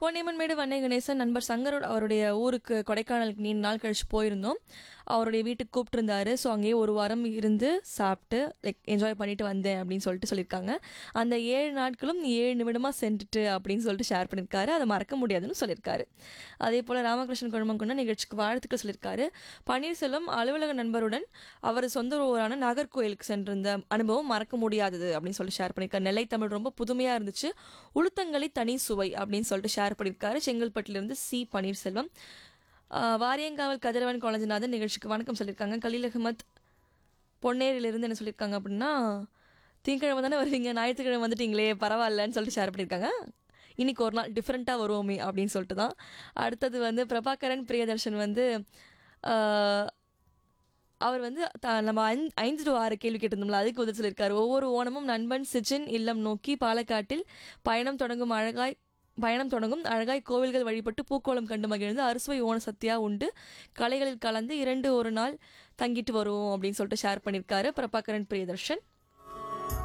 பொன்னியம்மன்மேடு வண்ணை கணேசன் நண்பர் சங்கரோட அவருடைய ஊருக்கு கொடைக்கானலுக்கு நீண்ட நாள் கழிச்சு போயிருந்தோம் அவருடைய வீட்டுக்கு கூப்பிட்டுருந்தாரு ஸோ அங்கேயே ஒரு வாரம் இருந்து சாப்பிட்டு லைக் என்ஜாய் பண்ணிட்டு வந்தேன் அப்படின்னு சொல்லிட்டு சொல்லியிருக்காங்க அந்த ஏழு நாட்களும் ஏழு நிமிடமாக சென்றுட்டு அப்படின்னு சொல்லிட்டு ஷேர் பண்ணியிருக்காரு அதை மறக்க முடியாதுன்னு சொல்லியிருக்காரு அதே போல் ராமகிருஷ்ணன் குழுமங்குன்னா நிகழ்ச்சிக்கு வாழ்த்துக்கள் சொல்லியிருக்காரு பன்னீர்செல்வம் அலுவலக நண்பருடன் அவர் சொந்த ஊரான நாகர்கோயிலுக்கு சென்றிருந்த அனுபவம் மறக்க முடியாதது அப்படின்னு சொல்லி ஷேர் பண்ணியிருக்காரு நெல்லை தமிழ் ரொம்ப புதுமையாக இருந்துச்சு உளுத்தங்களி தனி சுவை அப்படின்னு சொல்லிட்டு ஷேர் பண்ணியிருக்காரு செங்கல்பட்டிலிருந்து சி பன்னீர்செல்வம் ஆஹ் வாரியங்காவல் கதிரவன் குழஞ்சநாதன் நிகழ்ச்சிக்கு வணக்கம் சொல்லியிருக்காங்க கலீல் அகமத் பொன்னேரியிலிருந்து என்ன சொல்லியிருக்காங்க அப்படின்னா திங்கக்கிழமை தானே வருவீங்க ஞாயிற்றுக்கிழமை வந்துட்டீங்களே பரவாயில்லன்னு சொல்லிட்டு ஷேர் பண்ணியிருக்காங்க இன்னைக்கு ஒரு நாள் டிஃப்ரெண்ட்டாக வருவோமே அப்படின்னு சொல்லிட்டு தான் அடுத்தது வந்து பிரபாகரன் பிரியதர்ஷன் வந்து ஆஹ், அவர் வந்து த- நம்ம ஐந்து ஐந்து டு ஆறு கேள்வி கேட்டிருந்தோம்ல அதுக்கு உதவி சொல்லியிருக்காரு ஒவ்வொரு ஓணமும் நண்பன் சிச்சின் இல்லம் நோக்கி பாலக்காட்டில் பயணம் தொடங்கும் அழகாய் பயணம் தொடங்கும் அழகாய் கோவில்கள் வழிபட்டு பூக்கோளம் கண்டு மகிழ்ந்து அறுசுவை ஓண சத்தியா உண்டு கலைகளில் கலந்து இரண்டு ஒரு நாள் தங்கிட்டு வருவோம் அப்படின்னு சொல்லிட்டு ஷேர் பண்ணியிருக்காரு பிரபாகரன் பிரியதர்ஷன்